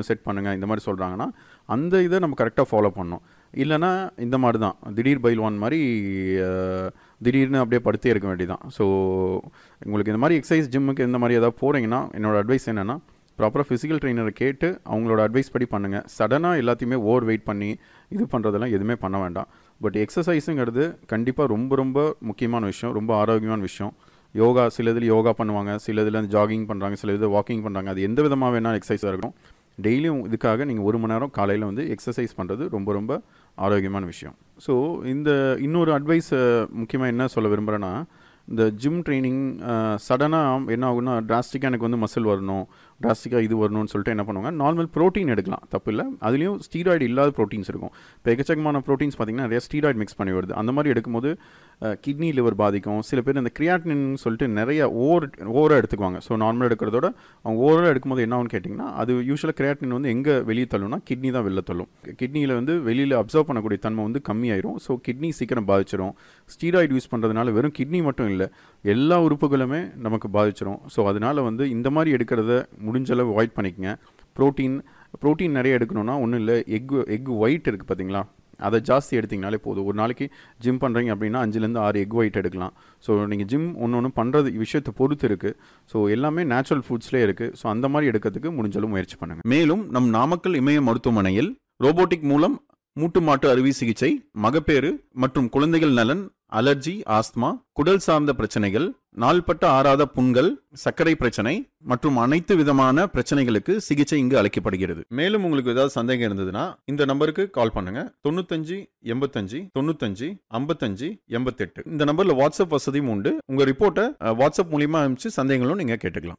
ஒன்று செட் பண்ணுங்கள் இந்த மாதிரி சொல்கிறாங்கன்னா அந்த இதை நம்ம கரெக்டாக ஃபாலோ பண்ணணும் இல்லைன்னா இந்த மாதிரி தான் திடீர் பைல்வான் மாதிரி அஹ், திடீர்னு அப்படியே படுத்தே இருக்க வேண்டியதான் ஸோ உங்களுக்கு இந்த மாதிரி எக்ஸசைஸ் ஜிம்முக்கு இந்த மாதிரி ஏதாவது போகிறீங்கன்னா என்னோட அட்வைஸ் என்னென்னா ப்ராப்பராக ஃபிசிக்கல் ட்ரெயினரை கேட்டு அவங்களோட அட்வைஸ் படி பண்ணுங்கள் சடனாக எல்லாத்தையுமே ஓவர் வெயிட் பண்ணி இது பண்ணுறதெல்லாம் எதுவுமே பண்ண வேண்டாம் பட் எக்ஸசைஸுங்கிறது கண்டிப்பாக ரொம்ப ரொம்ப முக்கியமான விஷயம் ரொம்ப ஆரோக்கியமான விஷயம் யோகா சில இதில் யோகா பண்ணுவாங்க சில இதில் ஜாகிங் பண்ணுறாங்க சில இது வாக்கிங் பண்ணுறாங்க அது எந்த விதமாக வேணால் எக்ஸசைஸாக இருக்கணும் டெய்லியும் இதுக்காக நீங்கள் ஒரு மணி நேரம் காலையில் வந்து எக்ஸசைஸ் பண்ணுறது ரொம்ப ரொம்ப ஆரோக்கியமான விஷயம் ஸோ இந்த இன்னொரு அட்வைஸ் முக்கியமாக என்ன சொல்ல விரும்புகிறேன்னா இந்த ஜிம் ட்ரைனிங் சடனாக என்ன ஆகும்னா டிராஸ்டிக்காக எனக்கு வந்து மசில் வரணும் டிராஸ்டிக்காக இது வரணும்னு சொல்லிட்டு என்ன பண்ணுவாங்க நார்மல் ப்ரோட்டீன் எடுக்கலாம் தப்பு இல்லை அதுலேயும் ஸ்டீராய்டு இல்லாத ப்ரோட்டீன்ஸ் இருக்கும் இப்போ எக்கச்சக்கமான ப்ரோட்டீன்ஸ் பார்த்தீங்கன்னா நிறைய ஸ்டீராய்டு மிக்ஸ் பண்ணி வருது அந்த மாதிரி எடுக்கும்போது கிட்னி லிவர் பாதிக்கும் சில பேர் இந்த கிரியாட்டின் சொல்லிட்டு நிறைய ஓவர் ஓவராக எடுத்துக்குவாங்க ஸோ நார்மலாக எடுக்கிறதோட அவங்க ஓவராக எடுக்கும்போது என்ன ஆகும்னு கேட்டிங்கன்னா அது யூஸ்வலாக கிரியாட்டின் வந்து எங்கே வெளியே தள்ளும்னா கிட்னி தான் வெளில தள்ளும் கிட்னியில் வந்து வெளியில் அப்சர்வ் பண்ணக்கூடிய தன்மை வந்து கம்மியாயிரும் ஸோ கிட்னி சீக்கிரம் பாதிச்சிரும் ஸ்டீராய்டு யூஸ் பண்ணுறதுனால வெறும் கிட்னி மட்டும் இல்லை எல்லா உறுப்புகளுமே நமக்கு பாதிச்சிரும் ஸோ அதனால வந்து இந்த மாதிரி எடுக்கிறத முடிஞ்சளவு அவாய்ட் பண்ணிக்கங்க ப்ரோட்டீன் ப்ரோட்டீன் நிறைய எடுக்கணும்னா ஒன்றும் இல்லை எக் எக் ஒயிட் இருக்குது பார்த்தீங்களா அதை ஜாஸ்தி எடுத்திங்கனாலே போதும் ஒரு நாளைக்கு ஜிம் பண்ணுறீங்க அப்படின்னா அஞ்சுலேருந்து ஆறு எக் ஒயிட் எடுக்கலாம் ஸோ நீங்கள் ஜிம் ஒன்று ஒன்று பண்ணுறது விஷயத்தை பொறுத்து இருக்குது ஸோ எல்லாமே நேச்சுரல் ஃபுட்ஸ்லேயே இருக்குது ஸோ அந்த மாதிரி எடுக்கிறதுக்கு முடிஞ்சளவு முயற்சி பண்ணுங்கள் மேலும் நம் நாமக்கல் இமய மருத்துவமனையில் ரோபோட்டிக் மூலம் மூட்டு மாட்டு அறுவை சிகிச்சை மகப்பேறு மற்றும் குழந்தைகள் நலன் அலர்ஜி ஆஸ்துமா குடல் சார்ந்த பிரச்சனைகள் நாள்பட்ட ஆறாத புண்கள் சர்க்கரை பிரச்சனை மற்றும் அனைத்து விதமான பிரச்சனைகளுக்கு சிகிச்சை இங்கு அளிக்கப்படுகிறது மேலும் உங்களுக்கு ஏதாவது சந்தேகம் இருந்ததுன்னா இந்த நம்பருக்கு கால் பண்ணுங்க தொண்ணூத்தஞ்சு எண்பத்தஞ்சு தொண்ணூத்தஞ்சு ஐம்பத்தஞ்சு எண்பத்தெட்டு இந்த நம்பர்ல வாட்ஸ்அப் வசதியும் உண்டு உங்க ரிப்போர்ட்டை அஹ், வாட்ஸ்அப் மூலியமா அனுப்பிச்சு சந்தேகங்களும் நீங்க கேட்டுக்கலாம்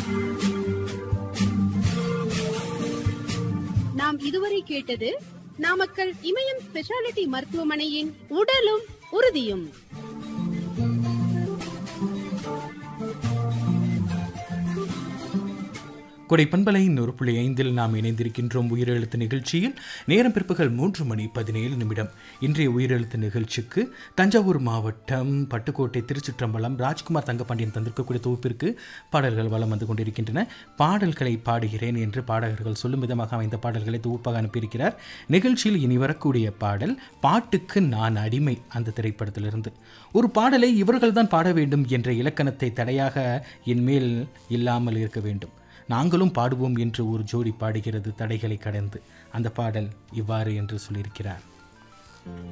நாம் இதுவரை கேட்டது நாமக்கல் இமயம் ஸ்பெஷாலிட்டி மருத்துவமனையின் உடலும் உறுதியும் கொடை பண்பலை நூறு புள்ளி ஐந்தில் நாம் இணைந்திருக்கின்றோம் உயிரெழுத்து நிகழ்ச்சியில் நேரம் பிற்பகல் மூன்று மணி பதினேழு நிமிடம் இன்றைய உயிரெழுத்து நிகழ்ச்சிக்கு தஞ்சாவூர் மாவட்டம் பட்டுக்கோட்டை திருச்சிற்றம்பலம் ராஜ்குமார் தங்கப்பாண்டியன் தந்திருக்கக்கூடிய தொகுப்பிற்கு பாடல்கள் வலம் வந்து கொண்டிருக்கின்றன பாடல்களை பாடுகிறேன் என்று பாடகர்கள் சொல்லும் விதமாக அமைந்த பாடல்களை தொகுப்பாக அனுப்பியிருக்கிறார் நிகழ்ச்சியில் இனி வரக்கூடிய பாடல் பாட்டுக்கு நான் அடிமை அந்த திரைப்படத்திலிருந்து ஒரு பாடலை இவர்கள்தான் பாட வேண்டும் என்ற இலக்கணத்தை தடையாக என்மேல் இல்லாமல் இருக்க வேண்டும் நாங்களும் பாடுவோம் என்று ஒரு ஜோடி பாடுகிறது தடைகளை கடந்து அந்த பாடல் இவ்வாறு என்று சொல்லியிருக்கிறார்